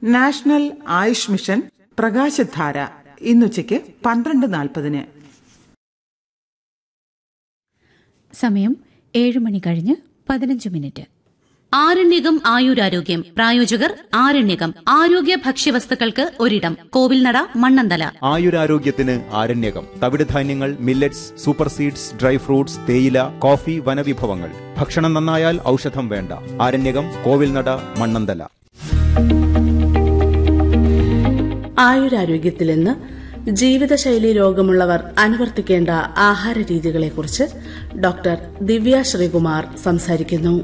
national Ayush mission പ്രകാശധാര ഇന്നുച്ചയ്ക്ക് പന്ത്രണ്ട് നാൽപ്പതിന് സമയം ഏഴ് മണി കഴിഞ്ഞ് പതിനഞ്ച് മിനിറ്റ് ആരണ്യകം ആയുരാരോഗ്യം പ്രായോജകർ ആരണ്യകം ആരോഗ്യ ഭക്ഷ്യവസ്തുക്കൾക്ക് ഒരിടം കോവിൽനട മണ്ണന്തല ആയുരാരോഗ്യത്തിന് ആരണ്യകം തവിടുധാന്യങ്ങൾ millets super seeds dry fruits തേയില കോഫി വനവിഭവങ്ങൾ ഭക്ഷണം നന്നായാൽ ഔഷധം വേണ്ട ആരണ്യകം കോവിൽനട മണ്ണന്തല ആയുരാരോഗ്യത്തിൽ ഇന്ന് ജീവിതശൈലി രോഗമുള്ളവർ അനുവർത്തിക്കേണ്ട ആഹാര രീതികളെക്കുറിച്ച് ഡോക്ടർ ദിവ്യ ശ്രീകുമാർ സംസാരിക്കുന്നു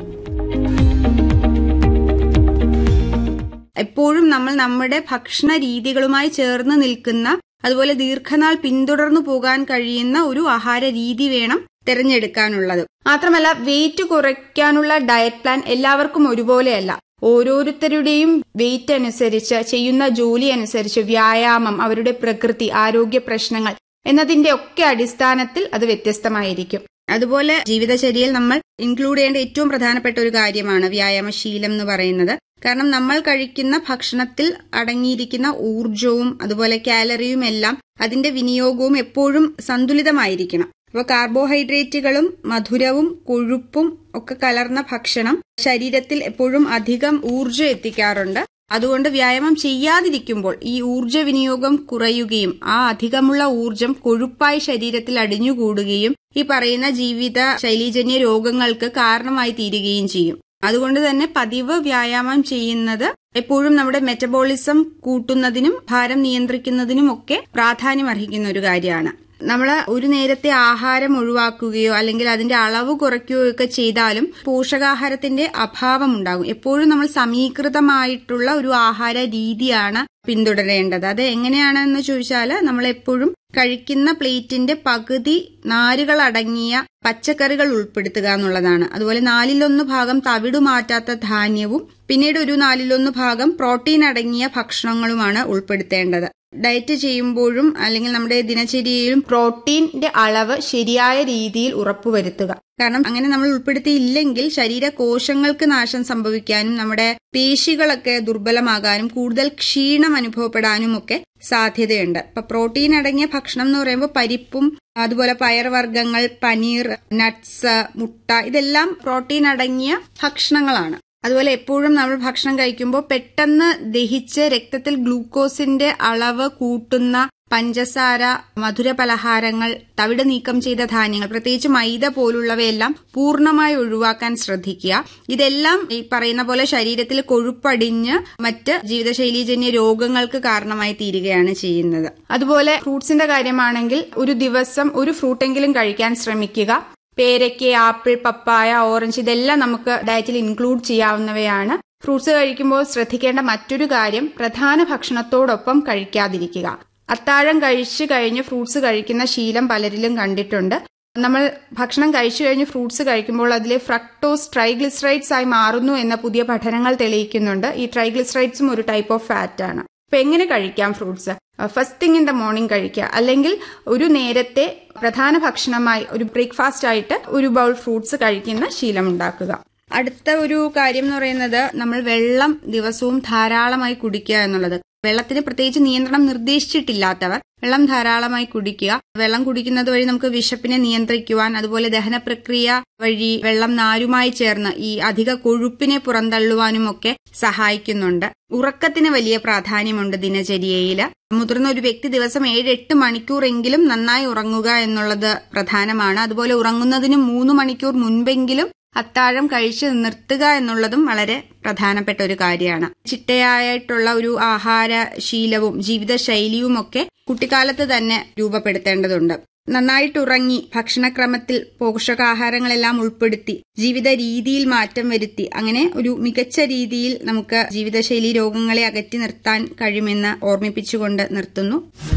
എപ്പോഴും നമ്മൾ നമ്മുടെ ഭക്ഷണ രീതികളുമായി ചേർന്ന് നിൽക്കുന്ന അതുപോലെ ദീർഘനാൾ പിന്തുടർന്നു പോകാൻ കഴിയുന്ന ഒരു ആഹാര രീതി വേണം തിരഞ്ഞെടുക്കാനുള്ളത് മാത്രമല്ല വെയിറ്റ് കുറയ്ക്കാനുള്ള ഡയറ്റ് പ്ലാൻ എല്ലാവർക്കും ഒരുപോലെയല്ല ഓരോരുത്തരുടെയും വെയിറ്റ് അനുസരിച്ച് ചെയ്യുന്ന ജോലി അനുസരിച്ച് വ്യായാമം അവരുടെ പ്രകൃതി ആരോഗ്യ പ്രശ്നങ്ങൾ എന്നതിന്റെ ഒക്കെ അടിസ്ഥാനത്തിൽ അത് വ്യത്യസ്തമായിരിക്കും അതുപോലെ ജീവിതചര്യയിൽ നമ്മൾ ഇൻക്ലൂഡ് ചെയ്യേണ്ട ഏറ്റവും പ്രധാനപ്പെട്ട ഒരു കാര്യമാണ് വ്യായാമശീലം എന്ന് പറയുന്നത് കാരണം നമ്മൾ കഴിക്കുന്ന ഭക്ഷണത്തിൽ അടങ്ങിയിരിക്കുന്ന ഊർജവും അതുപോലെ കാലറിയും എല്ലാം അതിന്റെ വിനിയോഗവും എപ്പോഴും സന്തുലിതമായിരിക്കണം അപ്പോൾ കാർബോഹൈഡ്രേറ്റുകളും മധുരവും കൊഴുപ്പും ഒക്കെ കലർന്ന ഭക്ഷണം ശരീരത്തിൽ എപ്പോഴും അധികം ഊർജ്ജം എത്തിക്കാറുണ്ട് അതുകൊണ്ട് വ്യായാമം ചെയ്യാതിരിക്കുമ്പോൾ ഈ ഊർജ്ജ വിനിയോഗം കുറയുകയും ആ അധികമുള്ള ഊർജം കൊഴുപ്പായി ശരീരത്തിൽ അടിഞ്ഞുകൂടുകയും ഈ പറയുന്ന ജീവിത ശൈലീജന്യ രോഗങ്ങൾക്ക് കാരണമായി തീരുകയും ചെയ്യും അതുകൊണ്ട് തന്നെ പതിവ് വ്യായാമം ചെയ്യുന്നത് എപ്പോഴും നമ്മുടെ മെറ്റബോളിസം കൂട്ടുന്നതിനും ഭാരം നിയന്ത്രിക്കുന്നതിനും ഒക്കെ പ്രാധാന്യം അർഹിക്കുന്ന ഒരു കാര്യമാണ് നമ്മൾ ഒരു നേരത്തെ ആഹാരം ഒഴിവാക്കുകയോ അല്ലെങ്കിൽ അതിന്റെ അളവ് കുറയ്ക്കുകയോ ഒക്കെ ചെയ്താലും പോഷകാഹാരത്തിന്റെ അഭാവം ഉണ്ടാകും എപ്പോഴും നമ്മൾ സമീകൃതമായിട്ടുള്ള ഒരു ആഹാര രീതിയാണ് പിന്തുടരേണ്ടത് അത് എങ്ങനെയാണെന്ന് ചോദിച്ചാൽ നമ്മൾ എപ്പോഴും കഴിക്കുന്ന പ്ലേറ്റിന്റെ പകുതി നാരുകൾ അടങ്ങിയ പച്ചക്കറികൾ ഉൾപ്പെടുത്തുക എന്നുള്ളതാണ് അതുപോലെ നാലിലൊന്ന് ഭാഗം തവിട് മാറ്റാത്ത ധാന്യവും പിന്നീട് ഒരു നാലിലൊന്ന് ഭാഗം പ്രോട്ടീൻ അടങ്ങിയ ഭക്ഷണങ്ങളുമാണ് ഉൾപ്പെടുത്തേണ്ടത് ഡയറ്റ് ചെയ്യുമ്പോഴും അല്ലെങ്കിൽ നമ്മുടെ ദിനചര്യയിലും പ്രോട്ടീന്റെ അളവ് ശരിയായ രീതിയിൽ ഉറപ്പുവരുത്തുക കാരണം അങ്ങനെ നമ്മൾ ഉൾപ്പെടുത്തിയില്ലെങ്കിൽ ശരീര കോശങ്ങൾക്ക് നാശം സംഭവിക്കാനും നമ്മുടെ പേശികളൊക്കെ ദുർബലമാകാനും കൂടുതൽ ക്ഷീണം അനുഭവപ്പെടാനും ഒക്കെ സാധ്യതയുണ്ട് ഇപ്പൊ പ്രോട്ടീൻ അടങ്ങിയ ഭക്ഷണം എന്ന് പറയുമ്പോൾ പരിപ്പും അതുപോലെ പയർവർഗ്ഗങ്ങൾ പനീർ നട്ട്സ് മുട്ട ഇതെല്ലാം പ്രോട്ടീൻ അടങ്ങിയ ഭക്ഷണങ്ങളാണ് അതുപോലെ എപ്പോഴും നമ്മൾ ഭക്ഷണം കഴിക്കുമ്പോൾ പെട്ടെന്ന് ദഹിച്ച് രക്തത്തിൽ ഗ്ലൂക്കോസിന്റെ അളവ് കൂട്ടുന്ന പഞ്ചസാര മധുര പലഹാരങ്ങൾ തവിട് നീക്കം ചെയ്ത ധാന്യങ്ങൾ പ്രത്യേകിച്ച് മൈദ പോലുള്ളവയെല്ലാം പൂർണ്ണമായി ഒഴിവാക്കാൻ ശ്രദ്ധിക്കുക ഇതെല്ലാം ഈ പറയുന്ന പോലെ ശരീരത്തിൽ കൊഴുപ്പടിഞ്ഞ് മറ്റ് ജീവിതശൈലീജന്യ രോഗങ്ങൾക്ക് കാരണമായി തീരുകയാണ് ചെയ്യുന്നത് അതുപോലെ ഫ്രൂട്ട്സിന്റെ കാര്യമാണെങ്കിൽ ഒരു ദിവസം ഒരു ഫ്രൂട്ടെങ്കിലും കഴിക്കാൻ ശ്രമിക്കുക പേരയ്ക്ക് ആപ്പിൾ പപ്പായ ഓറഞ്ച് ഇതെല്ലാം നമുക്ക് ഡയറ്റിൽ ഇൻക്ലൂഡ് ചെയ്യാവുന്നവയാണ് ഫ്രൂട്ട്സ് കഴിക്കുമ്പോൾ ശ്രദ്ധിക്കേണ്ട മറ്റൊരു കാര്യം പ്രധാന ഭക്ഷണത്തോടൊപ്പം കഴിക്കാതിരിക്കുക അത്താഴം കഴിച്ചു കഴിഞ്ഞ് ഫ്രൂട്ട്സ് കഴിക്കുന്ന ശീലം പലരിലും കണ്ടിട്ടുണ്ട് നമ്മൾ ഭക്ഷണം കഴിച്ചു കഴിഞ്ഞ് ഫ്രൂട്ട്സ് കഴിക്കുമ്പോൾ അതിലെ ഫ്രക്ടോസ് ട്രൈഗ്ലിസറൈഡ്സ് ആയി മാറുന്നു എന്ന പുതിയ പഠനങ്ങൾ തെളിയിക്കുന്നുണ്ട് ഈ ട്രൈഗ്ലിസറൈഡ്സും ഒരു ടൈപ്പ് ഓഫ് ഫാറ്റ് ആണ് അപ്പൊ എങ്ങനെ കഴിക്കാം fruits first thing in the morning കഴിക്കുക അല്ലെങ്കിൽ ഒരു നേരത്തെ പ്രധാന ഭക്ഷണമായി ഒരു ബ്രേക്ക്ഫാസ്റ്റ് ആയിട്ട് ഒരു ബൗൾ ഫ്രൂട്ട്സ് കഴിക്കുന്ന ശീലം ഉണ്ടാക്കുക അടുത്ത ഒരു കാര്യം എന്ന് പറയുന്നത് നമ്മൾ വെള്ളം ദിവസവും ധാരാളമായി കുടിക്കുക എന്നുള്ളത് വെള്ളത്തിന് പ്രത്യേകിച്ച് നിയന്ത്രണം നിർദ്ദേശിച്ചിട്ടില്ലാത്തവർ വെള്ളം ധാരാളമായി കുടിക്കുക വെള്ളം കുടിക്കുന്നത് വഴി നമുക്ക് വിശപ്പിനെ നിയന്ത്രിക്കുവാൻ അതുപോലെ ദഹന പ്രക്രിയ വഴി വെള്ളം നാരുമായി ചേർന്ന് ഈ അധിക കൊഴുപ്പിനെ പുറന്തള്ളുവാനും ഒക്കെ സഹായിക്കുന്നുണ്ട് ഉറക്കത്തിന് വലിയ പ്രാധാന്യമുണ്ട് ദിനചര്യയിൽ മുതിർന്ന ഒരു വ്യക്തി ദിവസം ഏഴ് എട്ട് മണിക്കൂറെങ്കിലും നന്നായി ഉറങ്ങുക എന്നുള്ളത് പ്രധാനമാണ് അതുപോലെ ഉറങ്ങുന്നതിന് മൂന്ന് മണിക്കൂർ മുൻപെങ്കിലും അത്താഴം കഴിച്ച് നിർത്തുക എന്നുള്ളതും വളരെ പ്രധാനപ്പെട്ട ഒരു കാര്യമാണ് ചിട്ടയായിട്ടുള്ള ഒരു ആഹാര ശീലവും ജീവിതശൈലിയും ഒക്കെ കുട്ടിക്കാലത്ത് തന്നെ രൂപപ്പെടുത്തേണ്ടതുണ്ട് നന്നായിട്ട് ഉറങ്ങി ഭക്ഷണക്രമത്തിൽ പോഷകാഹാരങ്ങളെല്ലാം ഉൾപ്പെടുത്തി ജീവിത രീതിയിൽ മാറ്റം വരുത്തി അങ്ങനെ ഒരു മികച്ച രീതിയിൽ നമുക്ക് ജീവിതശൈലി രോഗങ്ങളെ അകറ്റി നിർത്താൻ കഴിയുമെന്ന് ഓർമ്മിപ്പിച്ചുകൊണ്ട് നിർത്തുന്നു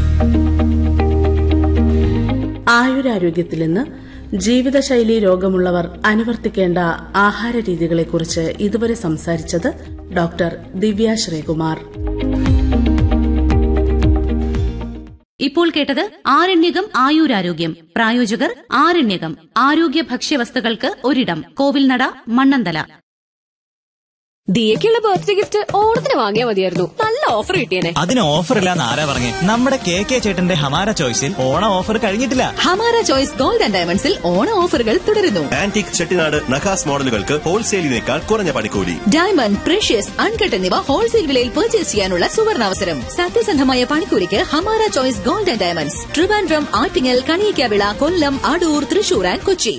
ആയുരാരോഗ്യത്തിൽ ഇന്ന് ജീവിതശൈലി രോഗമുള്ളവർ അനുവർത്തിക്കേണ്ട ആഹാര രീതികളെക്കുറിച്ച് ഇതുവരെ സംസാരിച്ചത് ഡോക്ടർ ദിവ്യ ശ്രീകുമാർ ഇപ്പോൾ കേട്ടത് ആരണ്യകം ആയുരാരോഗ്യം പ്രായോജകർ ആരണ്യകം ആരോഗ്യ ഭക്ഷ്യവസ്തുക്കൾക്ക് ഒരിടം കോവിൽനട മണ്ണന്തല ദിയക്കുള്ള ബർത്ത്ഡേ ഗിഫ്റ്റ് ഓണത്തിന് വാങ്ങിയാൽ മതിയായിരുന്നു നല്ല ഓഫർ കിട്ടിയേനെ അതിന് ഓഫർ ഇല്ലാന്ന് ആരാ പറഞ്ഞേ നമ്മുടെ കെ കെ ചേട്ടന്റെ ഹമാര ചോയ്സിൽ ഓണം ഓഫർ കഴിഞ്ഞിട്ടില്ല ഹമാര ചോയ്സ് ഗോൾഡ് ആൻഡ് ഡയമണ്ട്സിൽ ഓണ ഓഫറുകൾ തുടരുന്നു ആന്റിക് ചെട്ടിനാട് നഖാസ് മോഡലുകൾക്ക് ഹോൾസെയിലിനേക്കാൾ കുറഞ്ഞ പണിക്കൂലി ഡയമണ്ട് പ്രഷ്യസ് അൺകട്ട് എന്നിവ ഹോൾസെയിൽ വിലയിൽ പർച്ചേസ് ചെയ്യാനുള്ള സുവർണാവസരം സത്യസന്ധമായ പണിക്കൂലിക്ക് Hamara choice gold and diamonds Trivandrum Attingal Kaliyikkavila Kollam Adoor Thrissur and Kochi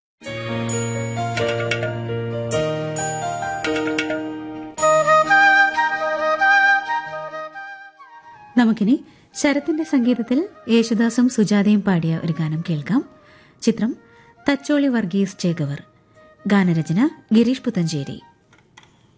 നമുക്കിനി ശരത്തിന്റെ സംഗീതത്തിൽ യേശുദാസും സുജാതയും പാടിയ ഒരു ഗാനം കേൾക്കാം ചിത്രം തച്ചോളി വർഗീസ് ചേകവർ ഗാനരചന ഗിരീഷ് പുത്തഞ്ചേരി